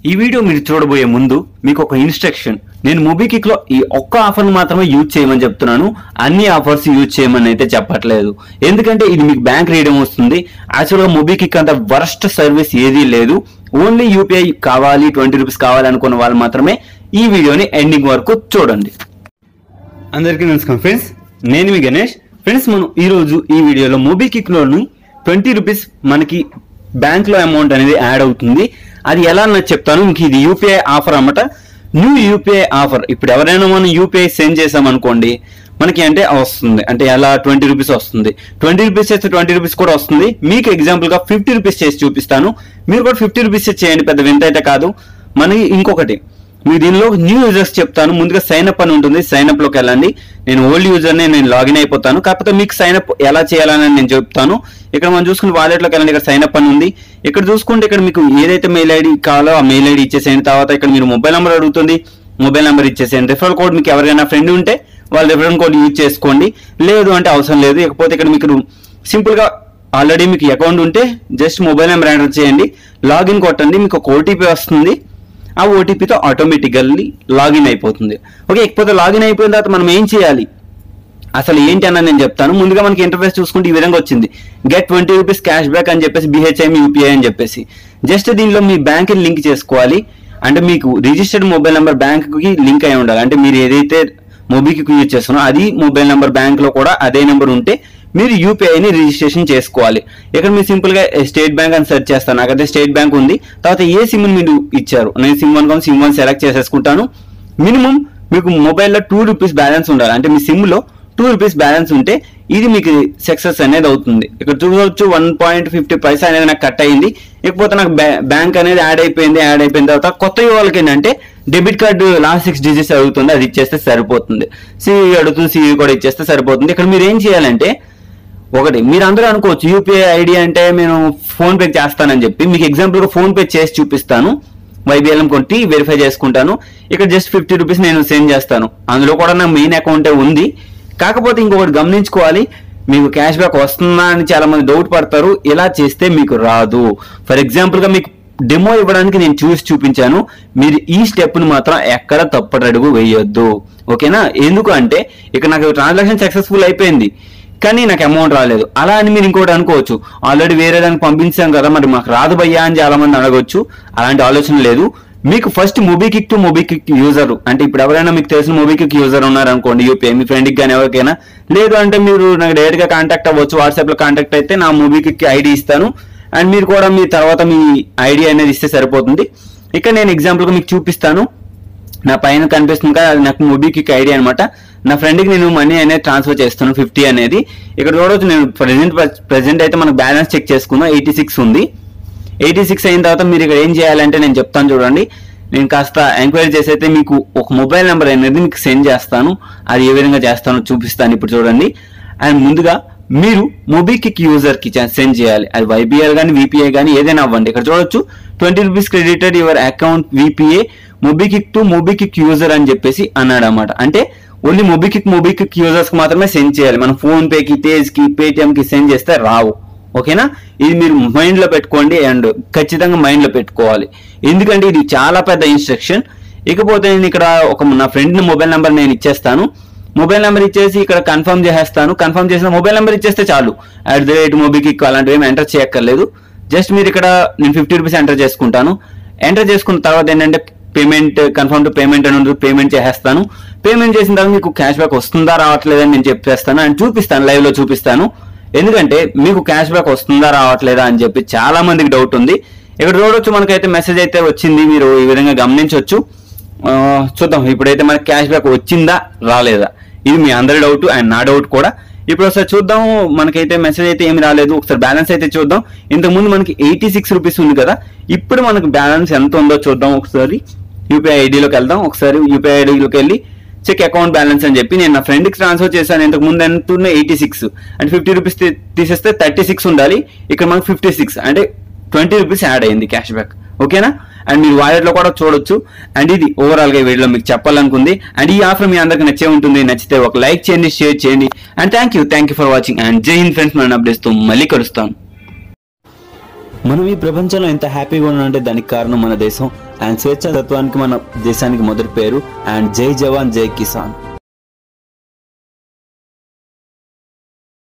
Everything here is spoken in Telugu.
ఈ వీడియో మీరు చూడబోయే ముందు మీకు ఒక ఇన్స్ట్రక్షన్ నేను మొబికిక్ లో ఈ ఒక్క ఆఫర్ మాత్రమే యూజ్ చేయమని చెప్తున్నాను అన్ని ఆఫర్స్ యూజ్ చేయమని అయితే చెప్పట్లేదు ఎందుకంటే ఇది మీకు బ్యాంక్ రీడమ్ వస్తుంది యాక్చువల్గా మొబికిక్ అంత వరస్ట్ సర్వీస్ ఏదీ లేదు ఓన్లీ యూపీఐ కావాలి ట్వంటీ రూపీస్ కావాలి అనుకున్న వాళ్ళు మాత్రమే ఈ వీడియోని ఎండింగ్ వరకు చూడండి అందరికీ నమస్కారం ఫ్రెండ్స్ నేను మీ గణేష్ ఫ్రెండ్స్ మనం ఈరోజు ఈ వీడియోలో మొబికిక్లోని ట్వంటీ రూపీస్ మనకి బ్యాంక్లో అమౌంట్ అనేది యాడ్ అవుతుంది అది ఎలా నాకు చెప్తాను మీకు ఇది యూపీఐ ఆఫర్ అన్నమాట న్యూ యూపీఐ ఆఫర్ ఇప్పుడు ఎవరైనా మనం యూపీఐ సెండ్ చేసామనుకోండి మనకి అంటే వస్తుంది అంటే ఎలా ట్వంటీ రూపీస్ వస్తుంది ట్వంటీ రూపీస్ చేస్తే ట్వంటీ రూపీస్ కూడా వస్తుంది మీకు ఎగ్జాంపుల్గా ఫిఫ్టీ రూపీస్ చేసి చూపిస్తాను మీరు కూడా ఫిఫ్టీ రూపీస్ చేయండి పెద్ద వింత అయితే కాదు మనకి ఇంకొకటి మీకు దీనిలో న్యూ యూజర్స్ చెప్తాను ముందుగా సైన్ అప్ అని ఉంటుంది సైన్ అప్ లోకి వెళ్ళండి నేను ఓల్డ్ యూజర్నే నేను లాగిన్ అయిపోతాను కాకపోతే మీకు సైన్ అప్ ఎలా చేయాలని నేను చెప్తాను ఇక్కడ మనం చూసుకుని వాలెట్ లోకి వెళ్ళండి ఇక్కడ సైన్ అప్ అని ఉంది ఇక్కడ చూసుకుంటే ఇక్కడ మీకు ఏదైతే మెయిల్ ఐడి కావాలో ఆ మెయిల్ ఐడి ఇచ్చేసేయండి తర్వాత ఇక్కడ మీరు మొబైల్ నెంబర్ అడుగుతుంది మొబైల్ నెంబర్ ఇచ్చేసేయండి రిఫరల్ కోడ్ మీకు ఎవరికైనా ఫ్రెండ్ ఉంటే వాళ్ళ రిఫరల్ కోడ్ యూజ్ చేసుకోండి లేదు అంటే అవసరం లేదు ఇకపోతే ఇక్కడ మీకు సింపుల్ గా ఆల్రెడీ మీకు అకౌంట్ ఉంటే జస్ట్ మొబైల్ నెంబర్ ఎంటర్ చేయండి లాగిన్ కొట్టండి మీకు ఒక ఓటీపీ వస్తుంది ఆ ఓటీపీతో ఆటోమేటికల్లీ లాగిన్ అయిపోతుంది ఓకే ఇకపోతే లాగిన్ అయిపోయిన తర్వాత మనం ఏం చేయాలి అసలు ఏంటి అన్న నేను చెప్తాను ముందుగా మనకి ఇంటర్ఫేస్ చూసుకుంటే ఈ విధంగా వచ్చింది get twenty rupees cash back అని చెప్పేసి బిహెచ్ఐఎం యూపీఐ అని చెప్పేసి జస్ట్ దీనిలో మీ బ్యాంక్ లింక్ చేసుకోవాలి అంటే మీకు రిజిస్టర్డ్ మొబైల్ నెంబర్ బ్యాంక్ కి లింక్ అయి ఉండాలి అంటే మీరు ఏదైతే మొబీకి యూజ్ చేస్తున్నారో అది మొబైల్ నెంబర్ బ్యాంక్ లో కూడా అదే నెంబర్ ఉంటే మీరు యూపీఐని రిజిస్ట్రేషన్ చేసుకోవాలి ఇక్కడ మీరు సింపుల్ గా స్టేట్ బ్యాంక్ అని సెర్చ్ చేస్తాను నాకైతే స్టేట్ బ్యాంక్ ఉంది తర్వాత ఏ సిమ్ మీరు ఇచ్చారు నేను సిమ్ వన్ కావాలి సిమ్ వన్ సెలెక్ట్ చేసేసుకుంటాను మినిమం మీకు మొబైల్లో టూ రూపీస్ బ్యాలెన్స్ ఉండాలి అంటే మీ సిమ్ లో టూ రూపీస్ బ్యాలెన్స్ ఉంటే ఇది మీకు సక్సెస్ అనేది అవుతుంది ఇక్కడ చూడవచ్చు వన్ పాయింట్ ఫిఫ్టీ పైసా అనేది నాకు కట్ అయింది ఇకపోతే నాకు బ్యాంక్ అనేది యాడ్ అయిపోయింది యాడ్ అయిపోయిన తర్వాత కొత్త వాళ్ళకి ఏంటంటే debit card last six digits అడుగుతుంది అది ఇచ్చేస్తే సరిపోతుంది సివి అడుగుతుంది సివి కూడా ఇచ్చేస్తే సరిపోతుంది ఇక్కడ మీరు ఏం చేయాలంటే ఒకటి మీరు అందరూ అనుకోవచ్చు యూపీఐ ఐడి అంటే నేను ఫోన్ పే చేస్తానని చెప్పి మీకు ఎగ్జాంపుల్గా ఫోన్ పే చేసి చూపిస్తాను వైబిఎల్ఎం కొట్టి వెరిఫై చేసుకుంటాను ఇక్కడ జస్ట్ ఫిఫ్టీ రూపీస్ నేను సెండ్ చేస్తాను అందులో కూడా నా మెయిన్ అకౌంటే ఉంది కాకపోతే ఇంకొకటి గమనించుకోవాలి మీకు క్యాష్ బ్యాక్ వస్తుందా అని చాలా మంది డౌట్ పడతారు ఇలా చేస్తే మీకు రాదు ఫర్ ఎగ్జాంపుల్ గా మీకు డెమో ఇవ్వడానికి నేను చూసి చూపించాను మీరు ఈ స్టెప్ ను మాత్రం ఎక్కడ తప్పటి అడుగు వేయొద్దు ఓకేనా ఎందుకు అంటే ఇక్కడ నాకు ట్రాన్సాక్షన్ సక్సెస్ఫుల్ అయిపోయింది కానీ నాకు అమౌంట్ రాలేదు అలా అని మీరు ఇంకోటి అనుకోవచ్చు ఆల్రెడీ వేరే దానికి పంపించాం కదా మరి మాకు రాదు భయ్యా అని చాలా మంది అడగొచ్చు అలాంటి ఆలోచన లేదు మీకు first MobiKwik to MobiKwik user అంటే ఇప్పుడు ఎవరైనా మీకు తెలిసిన మొబికిక్ యూజర్ ఉన్నారనుకోండి యూపీఐ మీ ఫ్రెండ్కి కానీ ఎవరికైనా లేదు అంటే మీరు నాకు డైరెక్ట్ గా కాంటాక్ట్ అవ్వచ్చు వాట్సాప్ లో కాంటాక్ట్ అయితే నా మొబికిక్ ఐడి ఇస్తాను అండ్ మీరు కూడా మీ తర్వాత మీ ఐడి అనేది ఇస్తే సరిపోతుంది ఇక్కడ నేను ఎగ్జాంపుల్ గా మీకు చూపిస్తాను నా పైన కనిపిస్తుంది కదా అది నాకు మొబిక్విక్ ఐడి అనమాట నా ఫ్రెండ్కి నేను మనీ అనేది ట్రాన్స్ఫర్ చేస్తాను ఫిఫ్టీ అనేది ఇక్కడ చూడవచ్చు నేను ప్రెసెంట్ ప్రెసెంట్ అయితే మనకు బ్యాలెన్స్ చెక్ చేసుకున్నా ఎయిటీ సిక్స్ ఉంది ఎయిటీ సిక్స్ అయిన తర్వాత మీరు ఇక్కడ ఏం చేయాలంటే నేను చెప్తాను చూడండి నేను కాస్త ఎంక్వైరీ చేసి అయితే మీకు ఒక మొబైల్ నెంబర్ అనేది మీకు సెండ్ చేస్తాను అది ఏ విధంగా చేస్తానో చూపిస్తాను ఇప్పుడు చూడండి అండ్ ముందుగా మీరు మొబికిక్ యూజర్ కి సెండ్ చేయాలి అది వైబిఎల్ కానీ విపిఐ కానీ ఏదైనా అవ్వండి ఇక్కడ చూడొచ్చు twenty rupees credited your account VPA MobiKwik to MobiKwik user అని చెప్పేసి అన్నాడు అనమాట అంటే ఓన్లీ మొబికిక్ మొబికిక్ యూజర్స్ కి మాత్రమే సెండ్ చేయాలి మనం ఫోన్ పేకి తేజ్ కి పేటిఎం కి సెండ్ చేస్తే రావు ఓకేనా ఇది మీరు మైండ్ లో పెట్టుకోండి అండ్ ఖచ్చితంగా మైండ్ లో పెట్టుకోవాలి ఎందుకంటే ఇది చాలా పెద్ద ఇన్స్ట్రక్షన్ ఇకపోతే నేను ఇక్కడ ఒక నా ఫ్రెండ్ మొబైల్ నెంబర్ నేను ఇచ్చేస్తాను మొబైల్ నెంబర్ ఇచ్చేసి ఇక్కడ కన్ఫర్మ్ చేసేస్తాను కన్ఫర్మ్ చేసిన మొబైల్ నెంబర్ ఇచ్చేస్తే చాలు అట్ ద రేట్ మొబికిక్ అలాంటివి ఏమి ఎంటర్ చేయక్కర్లేదు జస్ట్ మీరు ఇక్కడ నేను ఫిఫ్టీ రూపీస్ ఎంటర్ చేసుకుంటాను ఎంటర్ చేసుకున్న తర్వాత ఏంటంటే పేమెంట్ కన్ఫర్మ్ టు పేమెంట్ అని ఉంటుంది పేమెంట్ చేసేస్తాను పేమెంట్ చేసిన తర్వాత మీకు క్యాష్ బ్యాక్ వస్తుందా రావట్లేదా అని నేను చెప్పేస్తాను అండ్ చూపిస్తాను లైవ్ లో చూపిస్తాను ఎందుకంటే మీకు క్యాష్ బ్యాక్ వస్తుందా రావట్లేదా అని చెప్పి చాలా మందికి డౌట్ ఉంది ఇక్కడ చూడొచ్చు మనకైతే మెసేజ్ అయితే వచ్చింది మీరు ఈ విధంగా గమనించవచ్చు ఆ, చూద్దాం ఇప్పుడైతే మనకి క్యాష్ బ్యాక్ వచ్చిందా రాలేదా ఇది మీ అందరి డౌట్ అండ్ నా డౌట్ కూడా ఇప్పుడు ఒకసారి చూద్దాం మనకైతే మెసేజ్ అయితే ఏమి రాలేదు ఒకసారి బ్యాలెన్స్ అయితే చూద్దాం ఇంతకు ముందు మనకి ఎయిటీ సిక్స్ రూపీస్ ఉంది కదా ఇప్పుడు మనకు బ్యాలెన్స్ ఎంత ఉందో చూద్దాం ఒకసారి యూపీఐ ఐడిలోకి వెళ్దాం ఒకసారి యూపీఐ ఐడిలోకి వెళ్ళి చెక్ అకౌంట్ బ్యాలెన్స్ అని చెప్పి నేను నా ఫ్రెండ్కి ట్రాన్స్ఫర్ చేశాను ఇంతకు ముందు ఎంత ఉన్న ఎయిటీ సిక్స్ అంటే ఫిఫ్టీ రూపీస్ తీసేస్తే థర్టీ సిక్స్ ఉండాలి ఇక్కడ మనకు ఫిఫ్టీ సిక్స్ అంటే ట్వంటీ రూపీస్ యాడ్ అయింది క్యాష్ బ్యాక్ ఓకేనా అండ్ మీరు వాలెట్ లో కూడా చూడొచ్చు అండ్ ఇది ఓవరాల్ గా ఈ వీడియోలో మీకు చెప్పాలనుకుంది అండ్ ఈ ఆఫర్ మీ అందరికి నచ్చే ఉంటుంది నచ్చితే ఒక లైక్ చేయండి షేర్ చేయండి and thank you thank you for watching and జై హింద్ ఫ్రెండ్స్ మన అప్డేట్స్ తో మళ్ళీ కలుస్తాను మనం ఈ ప్రపంచంలో ఎంత హ్యాపీగా ఉన్నామంటే దానికి కారణం మన దేశం అండ్ స్వేచ్ఛ తత్వానికి మన దేశానికి మొదటి పేరు అండ్ జై జవాన్ జై కిసాన్